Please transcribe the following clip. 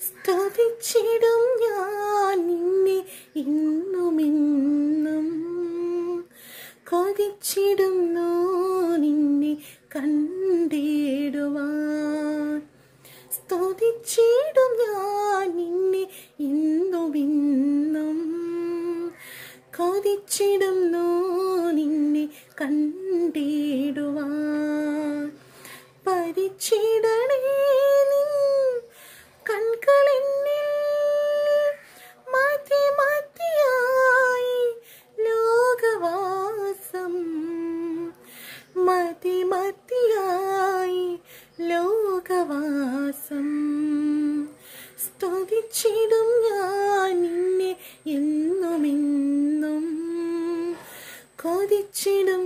സ്തുതിച്ചിടും ഞാൻ നിന്നെ ഇന്നുമിന്നും കൊതിച്ചിടുന്നു നിന്നെ കണ്ടിടുവാൻ സ്തുതിച്ചിടും ഞാൻ നിന്നെ ഇന്നുമിന്നും കൊതിച്ചിടുന്നു നിന്നെ കണ്ടിടുവാൻ പരിച്ചിടണേ നിൻ കൺകളെന്നിൽ മാറ്റി മാറ്റിയായി ലോകവാസം മതി മതിയായി ലോകവാസം സ്തുതിച്ചിടും ഞാൻ നിന്നെ എന്നുമെന്നും കൊതിച്ചിടും